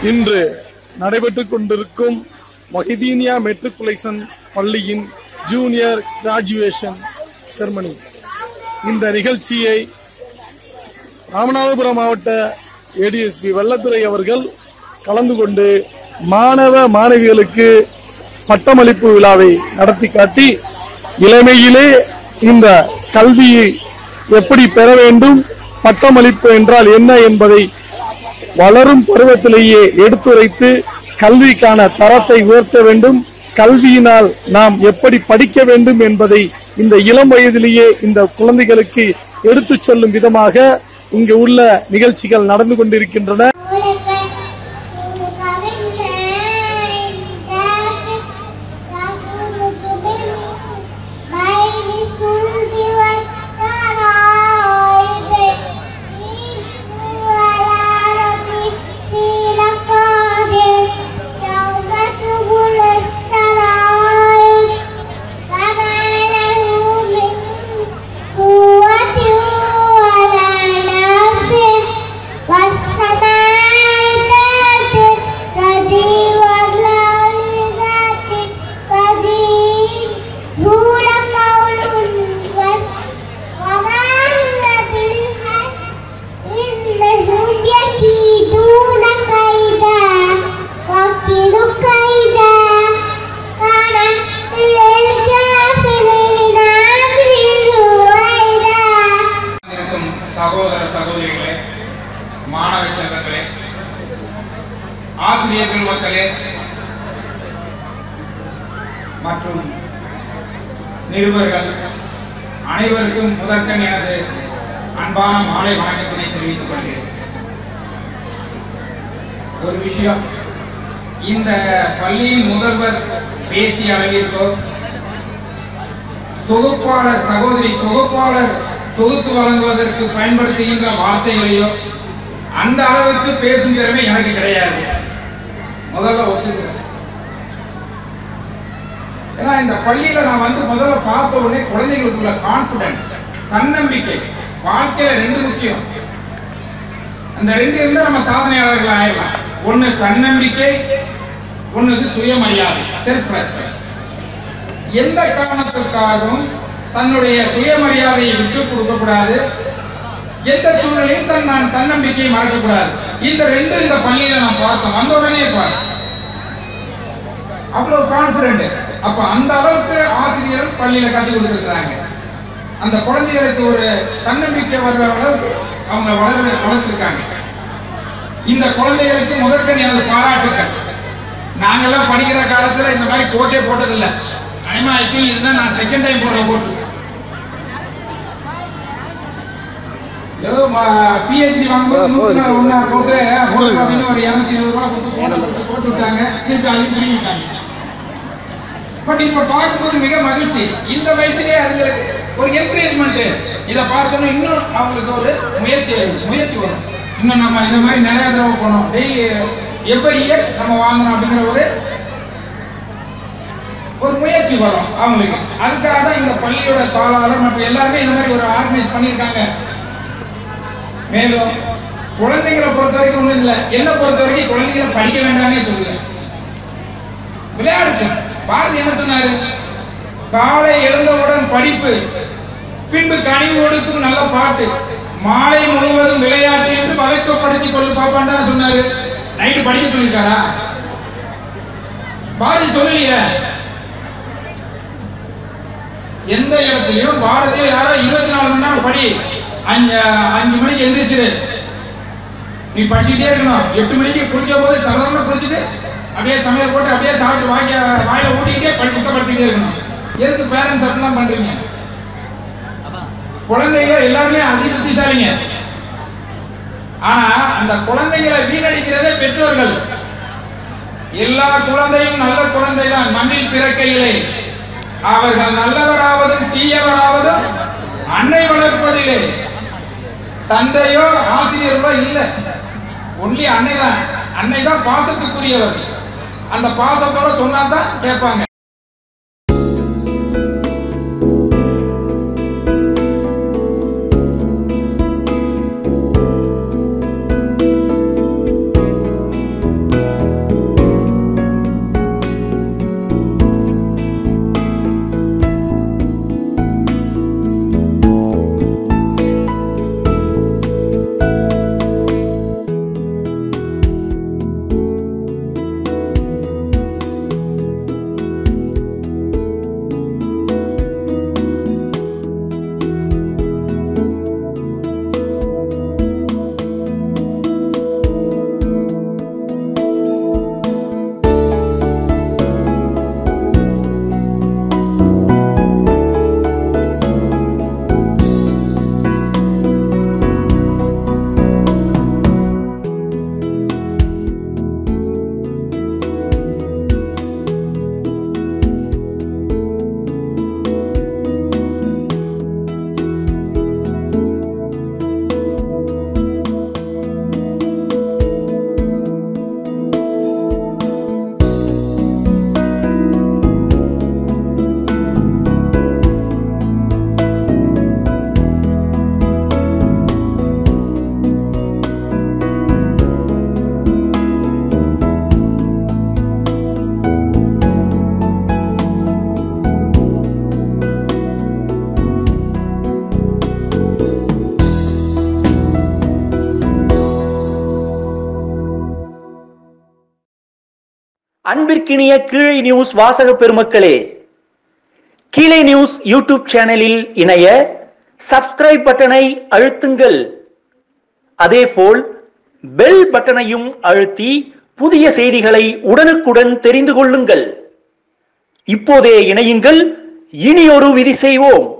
இன்று நடைபெற்றுக் கொண்டிருக்கும் மொஹிதீனியா மெட்ரிகுலேஷன் பள்ளியின் ஜூனியர் கிராஜுவேஷன் செர்மனி இந்த நிகழ்ச்சியை ராமநாதபுரம் மாவட்ட ஏடிஎஸ்பி வெள்ளத்துறை அவர்கள் கலந்து கொண்டு மாணவ மாணவிகளுக்கு பட்டமளிப்பு விழாவை நடத்தி காட்டி இளமையிலே இந்த கல்வியை எப்படி பெற வேண்டும் பட்டமளிப்பு என்றால் என்ன என்பதை வளரும் பருவத்திலேயே எடுத்துரைத்து கல்விக்கான தரத்தை உயர்த்த வேண்டும் கல்வியினால் நாம் எப்படி படிக்க வேண்டும் என்பதை இந்த இளம் வயதிலேயே இந்த குழந்தைகளுக்கு எடுத்துச் சொல்லும் விதமாக இங்கு உள்ள நிகழ்ச்சிகள் நடந்து கொண்டிருக்கின்றன இருக்கும் சகோதர சகோதரிகளே மாணவ செல்வங்களே ஆசிரியர் பெருமக்களே மற்றும் நிருபர்கள் அனைவருக்கும் முதற்கண் எனது அன்பான மாலை வணக்கத்தினை தெரிவித்துக் கொள்கிறேன் ஒரு விஷயம் இந்த பள்ளியின் முதல்வர் பேசிய அளவிற்கோ தொகுப்பாளர் சகோதரி தொகுப்பாளர் தொகுத்து வழங்குவதற்கு பயன்படுத்துகின்ற வார்த்தைகளையோ அந்த அளவுக்கு பேசும் திறமை எனக்கு கிடையாது முதல்ல ஒத்துக்கிறேன் ஏன்னா இந்த பள்ளியில நான் வந்து முதல்ல பார்த்த உடனே குழந்தைகளுக்குள்ள கான்பிடன்ட் தன்னம்பிக்கை வாழ்க்கையில ரெண்டு முக்கியம் அந்த ரெண்டு இருந்தா நம்ம சாதனையாளர்கள் ஆயிடலாம் ஒண்ணு தன்னம்பிக்கை ஒண்ணுக்கு சுயமரியாதை செல்ஃப் ரெஸ்பெக்ட் எந்த காரணத்திற்காகவும் தன்னுடைய சுயமரியாதையை விட்டு கொடுக்க கூடாது எந்த சூழ்நிலையும் தன் நான் தன்னம்பிக்கையை மறைக்கக்கூடாது இந்த ரெண்டு இந்த பள்ளியில நான் பார்த்தேன் வந்த உடனே பார் அவ்வளவு கான்பிடன்ட் அப்ப அந்த அளவுக்கு ஆசிரியர்கள் பள்ளியில கற்றுக் கொடுத்துருக்காங்க அந்த குழந்தைகளுக்கு ஒரு தன்னம்பிக்கை வர்ற அளவுக்கு அவங்க வளர வளர்த்துருக்காங்க இந்த குழந்தைகளுக்கு முதற்கண் எனது பாராட்டுக்கள் நாங்கெல்லாம் படிக்கிற காலத்துல இந்த மாதிரி கோட்டே போட்டதில்லை அனிமா ஐ திங்க் இதுதான் நான் செகண்ட் டைம் போடுற கோட்டு ஏதோ பிஹெச்டி வாங்கும்போது நூற்றி ஒன்றா போட்டு போட்டு அப்படின்னு ஒரு இரநூத்தி இருபது ரூபா கொடுத்து போட்டு போட்டு விட்டாங்க திருப்பி அதையும் பிடிங்கிட்டாங்க பட் இப்ப பார்க்கும்போது மிக மகிழ்ச்சி இந்த வயசுலயே அதுங்களுக்கு ஒரு என்கரேஜ்மெண்ட் இதை பார்த்தோன்னா இன்னும் அவங்களுக்கு ஒரு முயற்சி முயற்சி வரும் இன்னும் நம்ம இந்த மாதிரி நிறைய தடவை போனோம் டெய்லி எவ்வரி இயர் நம்ம வாங்கணும் அப்படிங்கிற ஒரு ஒரு முயற்சி வரும் அவங்களுக்கு அதுக்காக தான் இந்த பள்ளியோட தாளாளர் மற்றும் எல்லாருமே இந்த மாதிரி ஒரு ஆர்கனைஸ் பண்ணியிருக்காங்க மேலும் குழந்தைகளை பொறுத்த வரைக்கும் ஒன்றும் இல்லை என்ன பொறுத்த வரைக்கும் குழந்தைகளை படிக்க வேண்டாம்னே சொல்லுங்க விளையாடுங்க பாரதி என்ன சொன்னாரு காலை எழுந்தவுடன் படிப்பு பின்பு கனி கொடுக்கும் நல்ல பாட்டு மாலை முழுவதும் விளையாட்டு என்று வழக்கப்படுத்திக் கொள்ளு பாப்பான் தான் சொன்னாரு நைட்டு படிக்க சொல்லியிருக்காரா பாரதி சொல்லலையே எந்த இடத்துலயும் பாரதிய யாரோ இருபத்தி நாலு மணி நேரம் படி அஞ்சு அஞ்சு மணிக்கு எந்திரிச்சிரு நீ படிச்சுட்டே இருக்கணும் எட்டு மணிக்கு குளிக்கும் போது சாதாரண குளிச்சுட்டு அப்படியே சமையல் போட்டு அப்படியே சாப்பிட்டு வாய்க்க வாயில ஊட்டிக்கிட்டே படி குட்டப்படுத்திட்டே இருக்கணும் எதுக்கு பேரண்ட்ஸ் அப்படிலாம் பண்றீங்க குழந்தைங்க எல்லாருமே அதி புத்திசாலிங்க ஆனா அந்த குழந்தைகளை வீணடிக்கிறதே பெற்றோர்கள் எல்லா குழந்தையும் நல்ல குழந்தை தான் மண்ணில் பிறக்கையிலே அவர்கள் நல்லவராவதும் தீயவராவதும் அன்னை வளர்ப்பதிலே தந்தையோ ஆசிரியர்களோ இல்லை ஒன்லி அன்னை தான் அன்னை தான் பாசத்துக்குரியவர் அந்த பாசத்தோட சொன்னா தான் கேட்பாங்க அன்பிற்கினிய கீழே நியூஸ் வாசக பெருமக்களே கீழே நியூஸ் யூடியூப் சேனலில் இணைய சப்ஸ்கிரைப் பட்டனை அழுத்துங்கள் அதேபோல் பெல் பட்டனையும் அழுத்தி புதிய செய்திகளை உடனுக்குடன் தெரிந்து கொள்ளுங்கள் இப்போதே இணையுங்கள் இனியொரு விதி செய்வோம்